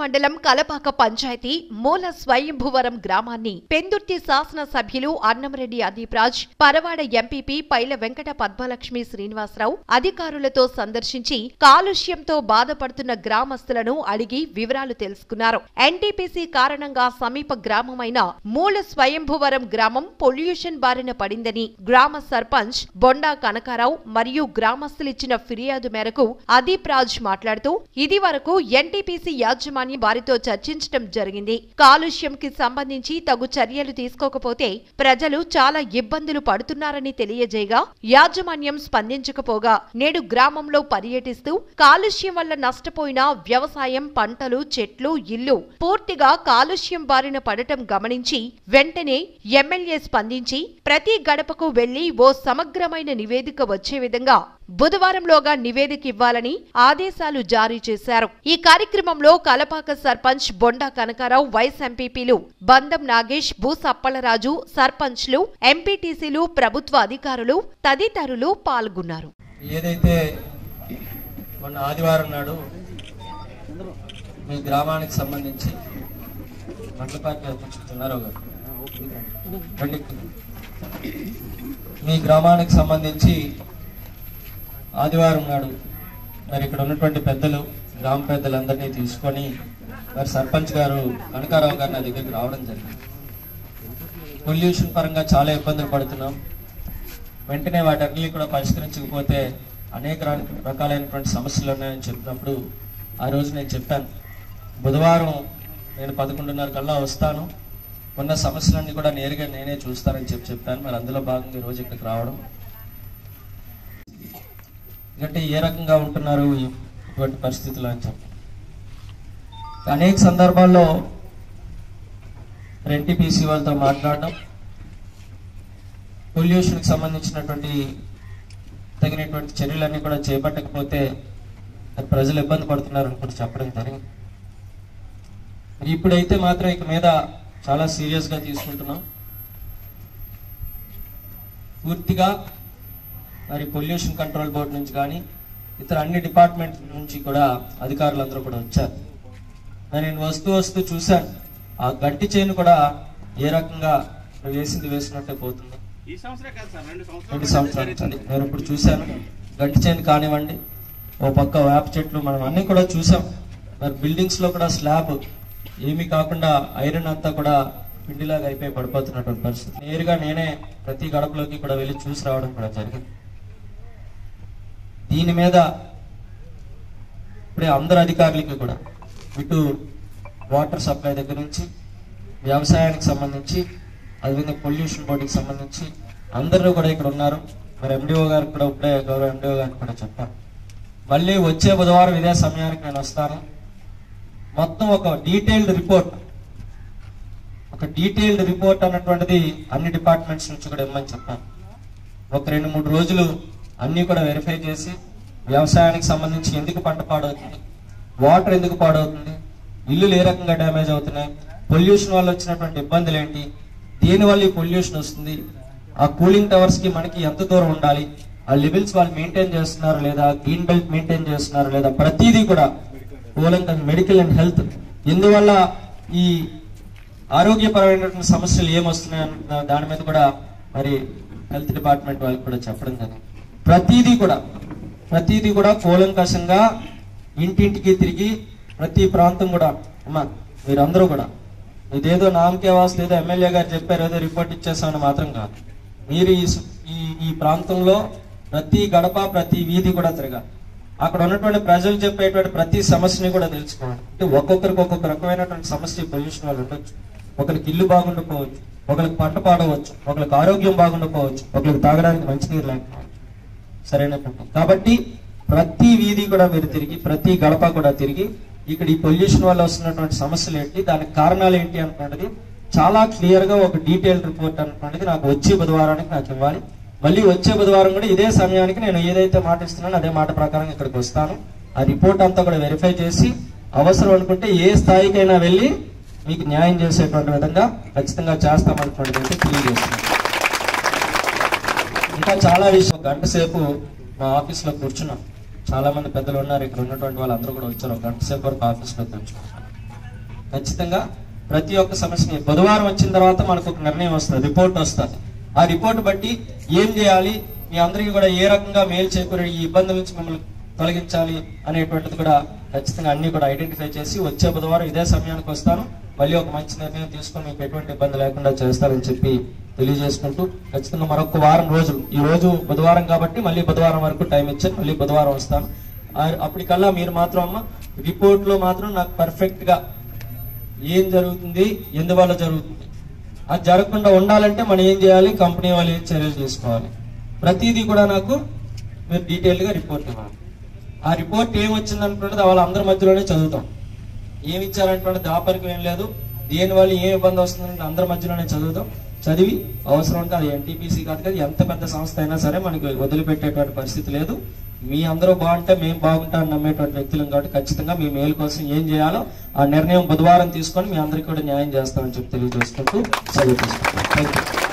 మండలం కలపాక పంచాయతీ మూల స్వయంభువరం గ్రామాన్ని పెందుర్తి శాసన సభ్యులు అన్నంరెడ్డి అదీప్ రాజ్ పరవాడ ఎంపీపీ పైల వెంకట పద్మలక్ష్మి శ్రీనివాసరావు అధికారులతో సందర్శించి కాలుష్యంతో బాధపడుతున్న గ్రామస్తులను అడిగి వివరాలు తెలుసుకున్నారు ఎన్టీపీసీ కారణంగా సమీప గ్రామమైన మూల స్వయంభువరం గ్రామం పొల్యూషన్ బారిన పడిందని గ్రామ సర్పంచ్ బొండా కనకారావు మరియు గ్రామస్తులిచ్చిన ఫిర్యాదు మేరకు అదీప్ రాజ్ మాట్లాడుతూ ఇది వరకు ఎన్టీపీసీ యాజమాన్యం వారితో చర్చించడం జరిగింది కాలుష్యంకి సంబంధించి తగు చర్యలు తీసుకోకపోతే ప్రజలు చాలా ఇబ్బందులు పడుతున్నారని తెలియజేయగా యాజమాన్యం స్పందించకపోగా నేడు గ్రామంలో పర్యటిస్తూ కాలుష్యం వల్ల నష్టపోయిన వ్యవసాయం పంటలు చెట్లు ఇల్లు పూర్తిగా కాలుష్యం బారిన పడటం గమనించి వెంటనే ఎమ్మెల్యే స్పందించి ప్రతి గడపకు వెళ్లి ఓ సమగ్రమైన నివేదిక వచ్చే విధంగా బుధవారంలోగా నివేదిక ఇవ్వాలని ఆదేశాలు జారీ చేశారు ఈ కార్యక్రమంలో కలపాక సర్పంచ్ బొండా కనకారావు వైస్ ఎంపీపీలు బందం నాగేష్ భూసప్పలరాజు సర్పంచ్లు ఎంపీటీసీలు ప్రభుత్వ అధికారులు తదితరులు పాల్గొన్నారు ఏదైతే మొన్న ఆదివారం నాడు మీ గ్రామానికి సంబంధించి మండలపాటి అధ్యక్షుడు చిన్నారావు గారు రండి. మీ గ్రామానికి సంబంధించి ఆదివారం నాడు మరి ఇక్కడ ఉన్నటువంటి పెద్దలు గ్రామ పెద్దలందరినీ తీసుకొని మరి సర్పంచ్ గారు కనకారావు గారు నా దగ్గరికి రావడం జరిగింది పొల్యూషన్ పరంగా చాలా ఇబ్బందులు పడుతున్నాం వెంటనే వాటన్ని కూడా పరిష్కరించకపోతే అనేక రా- రకాలైనటువంటి సమస్యలు ఉన్నాయని చెప్పినప్పుడు ఆ రోజు నేను చెప్పాను బుధవారం నేను పదకొండున్నర కల్లా వస్తాను ఉన్న సమస్యలన్నీ కూడా నేరుగా నేనే చూస్తానని చెప్పి చెప్పాను మరి అందులో భాగంగా ఈ రోజు ఇక్కడికి రావడం ఎందుకంటే ఏ రకంగా ఉంటున్నారు ఈ- ఇటువంటి పరిస్థితులు అని చెప్పి అనేక సందర్భాల్లో ఎన్టీపీసీ వాళ్ళతో మాట్లాడడం పొల్యూషన్కి సంబంధించినటువంటి తగినటువంటి చర్యలన్నీ కూడా చేపట్టకపోతే మరి ప్రజలు ఇబ్బంది పడుతున్నారని కూడా చెప్పడం జరిగింది మరి ఇప్పుడైతే మాత్రం ఇక మీద చాలా సీరియస్గా తీసుకుంటున్నాం పూర్తిగా మరి పొల్యూషన్ కంట్రోల్ బోర్డు నుంచి కానీ ఇతర అన్ని డిపార్ట్మెంట్ నుంచి కూడా అధికారులందరూ కూడా వచ్చారు మరి నేను వస్తూ వస్తూ చూశాను ఆ గట్టి చేను కూడా ఏ రకంగా వేసింది వేసినట్టే పోతుంది ఈ సంవత్సరం కాదు సార్ రెండు రెండు సంవత్సరాలు సంవత్సరాల నుంచి నేను ఇప్పుడు చూశాను గట్టి చేను కానివ్వండి ఓ పక్క వేప చెట్లు మనం అన్ని కూడా చూసాం మరి బిల్డింగ్స్ లో కూడా స్లాబ్ ఏమీ కాకుండా ఐరన్ అంతా కూడా పిండిలాగా అయిపోయి పడిపోతున్నటువంటి పరిస్థితి నేరుగా నేనే ప్రతి గడపలోకి కూడా వెళ్ళి చూసి రావడం కూడా జరిగింది దీని మీద ఇప్పుడే అందరు అధికారులకి కూడా ఇటు వాటర్ సప్లై దగ్గర నుంచి వ్యవసాయానికి సంబంధించి అదేవిధంగా పొల్యూషన్ బోర్డుకి సంబంధించి అందరూ కూడా ఇక్కడ ఉన్నారు మరి ఎండిఓ గారికి కూడా ఇప్పుడే గౌరవ ఎండిఓ గారికి కూడా చెప్పాను మళ్ళీ వచ్చే బుధవారం ఇదే సమయానికి నేను వస్తాను మొత్తం ఒక డీటెయిల్డ్ రిపోర్ట్ ఒక డీటెయిల్డ్ రిపోర్ట్ అన్నటువంటిది అన్ని డిపార్ట్మెంట్స్ నుంచి కూడా ఇమ్మని చెప్పాను ఒక రెండు మూడు రోజులు అన్ని కూడా వెరిఫై చేసి వ్యవసాయానికి సంబంధించి ఎందుకు పంట పాడవుతుంది వాటర్ ఎందుకు పాడవుతుంది ఇల్లులు ఏ రకంగా డ్యామేజ్ అవుతున్నాయి పొల్యూషన్ వల్ల వచ్చినటువంటి ఇబ్బందులు ఏంటి దేని వల్ల ఈ పొల్యూషన్ వస్తుంది ఆ కూలింగ్ టవర్స్ కి మనకి ఎంత దూరం ఉండాలి ఆ లెవెల్స్ వాళ్ళు మెయింటైన్ చేస్తున్నారు లేదా గ్రీన్ బెల్ట్ మెయింటైన్ చేస్తున్నారు లేదా ప్రతిదీ కూడా cooling and medical and health ఎందువల్ల ఈ ఆరోగ్యపరమైనటువంటి సమస్యలు ఏమొస్తున్నాయన్న దాని మీద కూడా మరి హెల్త్ డిపార్ట్మెంట్ వాళ్ళకి కూడా చెప్పడం జరిగింది ప్రతిదీ కూడా ప్రతిదీ కూడా కూలంకషంగా ఇంటింటికి తిరిగి ప్రతి ప్రాంతం కూడా అమ్మా మీరందరూ కూడా ఇదేదో నామకే వాసు ఏదో ఎమ్మెల్యే గారు చెప్పారు ఏదో రిపోర్ట్ ఇచ్చేసామని మాత్రం కాదు మీరు ఈ సు- ఈ ఈ ప్రాంతంలో ప్రతి గడప ప్రతి వీధి కూడా తిరగాలి అక్కడ ఉన్నటువంటి ప్రజలు చెప్పేటువంటి ప్రతి సమస్యని కూడా తెలుసుకోవాలి అంటే ఒక్కొక్కరికి ఒక్కొక్క రకమైనటువంటి సమస్య పొల్యూషన్ వల్ల ఉండొచ్చు ఒకరికి ఇల్లు బాగుండకపోవచ్చు ఒకరికి పంట పాడవచ్చు ఒకరికి ఆరోగ్యం బాగుండకపోవచ్చు ఒకరికి తాగడానికి మంచినీరు లేకపోవచ్చు సరైన పంట కాబట్టి ప్రతి వీధి కూడా మీరు తిరిగి ప్రతి గడప కూడా తిరిగి ఇక్కడ ఈ పొల్యూషన్ వల్ల వస్తున్నటువంటి సమస్యలు ఏంటి దానికి కారణాలు ఏంటి అనుకున్నది చాలా క్లియర్ గా ఒక డీటెయిల్ రిపోర్ట్ అనుకున్నది నాకు వచ్చే బుధవారానికి నాకు ఇవ్వాలి మళ్ళీ వచ్చే బుధవారం కూడా ఇదే సమయానికి నేను ఏదైతే మాట ఇస్తున్నానో అదే మాట ప్రకారం ఇక్కడికి వస్తాను ఆ రిపోర్ట్ అంతా కూడా వెరిఫై చేసి అవసరం అనుకుంటే ఏ స్థాయికైనా వెళ్ళి మీకు న్యాయం చేసేటువంటి విధంగా ఖచ్చితంగా చేస్తామనుకున్నది అయితే తెలియజేస్తున్నాను ఇంకా చాలా విషయం గంట సేపు మా ఆఫీస్ లో కూర్చున్నాం చాలా మంది పెద్దలు ఉన్నారు ఇక్కడ ఉన్నటువంటి వాళ్ళందరూ కూడా వచ్చారు ఒక గంట సేపు వరకు ఆఫీస్ లో కూర్చున్నాం ఖచ్చితంగా ప్రతి ఒక్క సమస్యని బుధవారం వచ్చిన తర్వాత మనకు ఒక నిర్ణయం వస్తుంది రిపోర్ట్ వస్తుంది ఆ రిపోర్ట్ బట్టి ఏం చేయాలి మీ అందరికీ కూడా ఏ రకంగా మేలు చేకూరే ఈ ఇబ్బందుల నుంచి మిమ్మల్ని తొలగించాలి అనేటువంటిది కూడా ఖచ్చితంగా అన్ని కూడా ఐడెంటిఫై చేసి వచ్చే బుధవారం ఇదే సమయానికి వస్తాను మళ్ళీ ఒక మంచి నిర్ణయం తీసుకొని మీకు ఎటువంటి ఇబ్బంది లేకుండా చేస్తారని చెప్పి తెలియజేసుకుంటూ ఖచ్చితంగా మరొక వారం రోజులు ఈ రోజు బుధవారం కాబట్టి మళ్ళీ బుధవారం వరకు టైం ఇచ్చాను మళ్ళీ బుధవారం వస్తాను ఆ- అప్పటికల్లా మీరు మాత్రం అమ్మ రిపోర్ట్ లో మాత్రం నాకు పర్ఫెక్ట్ గా ఏం జరుగుతుంది ఎందువల్ల జరుగుతుంది అది జరగకుండా ఉండాలంటే మనం ఏం చేయాలి కంపెనీ వాళ్ళు ఏం చర్యలు తీసుకోవాలి ప్రతిదీ కూడా నాకు మీరు డీటెయిల్ గా రిపోర్ట్ ఇవ్వాలి ఆ రిపోర్ట్ ఏం వచ్చింది అనుకుంటే వాళ్ళ అందరి మధ్యలోనే చదువుతాం ఏమి ఇచ్చారంటే దాపరికం ఏం లేదు దేని వల్ల ఏం ఇబ్బంది వస్తుందంటే అందరి మధ్యలోనే చదువుతాం చదివి అవసరం ఉంటే అది ఎన్టీపీసీ కాదు కదా ఎంత పెద్ద సంస్థ అయినా సరే మనకి వదిలిపెట్టేటువంటి పరిస్థితి లేదు మీ అందరూ బాగుంటే మేము బాగుంటామని నమ్మేటువంటి వ్యక్తులం కాబట్టి ఖచ్చితంగా మీ మేలు కోసం ఏం చేయాలో ఆ నిర్ణయం బుధవారం తీసుకొని మీ అందరికీ కూడా న్యాయం చేస్తామని చెప్పి తెలియజేసుకుంటూ సెలవు తీసుకుంటాం థ్యాంక్ యూ